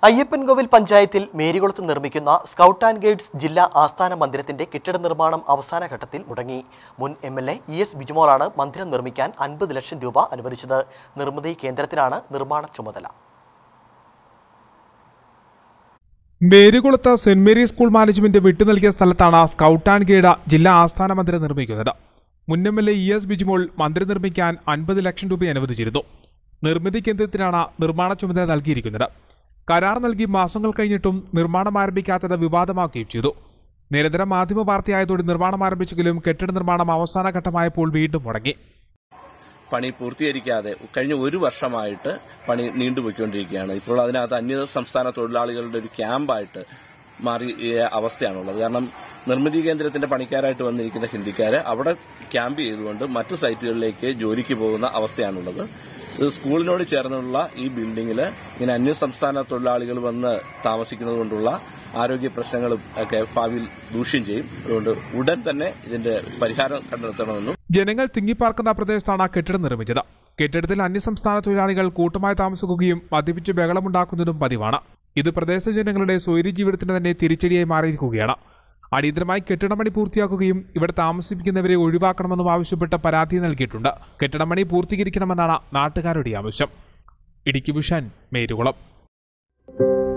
അയ്യപ്പൻകോവിൽ പഞ്ചായത്തിൽ മേരികുളത്ത് നിർമ്മിക്കുന്ന scout and guides ജില്ലാ ആസ്ഥാന മന്ദിരത്തിന്റെ കെട്ടിട നിർമ്മാണം അവസാന ഘട്ടത്തിൽ മുടങ്ങി മുൻ M L A E S ബിജുമോളാണ് മന്ദിരം നിർമ്മിക്കാൻ അൻപത് ലക്ഷം രൂപ അനുവദിച്ചത് നിർമ്മിതി കേന്ദ്രത്തിനാണ് നിർമ്മാണ ചുമതല മേരികുളത്ത് സെന്റ് മേരി സ്കൂൾ മാനേജ്മെന്റ് വിട്ടു നൽകിയ സ്ഥലത്താണ് സ്കൗട്ട് ആൻഡ് ഗൈഡ് ജില്ലാ ആസ്ഥാന മന്ദിരം നിർമ്മിക്കുന്നത് മുൻ M L A E S Bijumol മന്ദിരം നിർമ്മിക്കാൻ അൻപത് ലക്ഷം രൂപ അനുവദിച്ചിരുന്നു നിർമ്മിതി കേന്ദ്രത്തിനാണ് നിർമ്മാണ ചുമതല നൽകിയിരിക്കുന്നത് കരാർ നൽകി മാസങ്ങൾ കഴിഞ്ഞിട്ടും നിർമ്മാണം ആരംഭിക്കാത്തത് വിവാദമാക്കുകയും ചെയ്തു നിരന്തരം മാധ്യമ വാർത്തയായതോടെ നിർമ്മാണം ആരംഭിച്ചെങ്കിലും കെട്ടിട നിർമ്മാണം അവസാന ഘട്ടമായപ്പോൾ വീണ്ടും മുടങ്ങി പണി പൂർത്തീകരിക്കാതെ കഴിഞ്ഞ ഒരു വർഷമായിട്ട് പണി നീണ്ടുപോയിക്കൊണ്ടിരിക്കുകയാണ് ഇപ്പോൾ അതിനകത്ത് അന്യ സംസ്ഥാന തൊഴിലാളികളുടെ ഒരു ക്യാമ്പായിട്ട് മാറിയ അവസ്ഥയാണുള്ളത് കാരണം നിർമ്മിതി കേന്ദ്രത്തിന്റെ പണിക്കാരായിട്ട് വന്നിരിക്കുന്ന ഹിന്ദിക്കാര് അവിടെ ക്യാമ്പ് ചെയ്തുകൊണ്ട് മറ്റു സൈറ്റുകളിലേക്ക് ജോലിക്ക് പോകുന്ന അവസ്ഥയാണുള്ളത് ഇത് സ്കൂളിനോട് ചേർന്നുള്ള ഈ ബിൽഡിംഗിൽ ഇങ്ങനെ അന്യ സംസ്ഥാന തൊഴിലാളികൾ വന്ന് താമസിക്കുന്നത് കൊണ്ടുള്ള ആരോഗ്യ പ്രശ്നങ്ങളും ഒക്കെ ഭാവിയിൽ ദൂഷ്യം ചെയ്യും അതുകൊണ്ട് ഉടൻ തന്നെ ഇതിന്റെ പരിഹാരം കണ്ടെത്തണമെന്നും ജനങ്ങൾ തിങ്ങിപ്പാർക്കുന്ന പ്രദേശത്താണ് കെട്ടിടം നിർമ്മിച്ചത് കെട്ടിടത്തിൽ അന്യസംസ്ഥാന തൊഴിലാളികൾ കൂട്ടമായി താമസിക്കുകയും മദ്യപിച്ച് ബഹളമുണ്ടാക്കുന്നതും പതിവാണ് ഇത് പ്രദേശ ജനങ്ങളുടെ സ്വൈര്യ ജീവിതത്തിന് തന്നെ തിരിച്ചടിയായി മാറിയിരിക്കുകയാണ് അടിയന്തരമായി കെട്ടിടപണി പൂർത്തിയാക്കുകയും ഇവിടെ താമസിപ്പിക്കുന്നവരെ ഒഴിവാക്കണമെന്നും ആവശ്യപ്പെട്ട് പരാതി നൽകിയിട്ടുണ്ട് കെട്ടിടപണി പൂർത്തീകരിക്കണമെന്നാണ് നാട്ടുകാരുടെ ആവശ്യം ഇടുക്കി വിഷൻ മേരുകുളം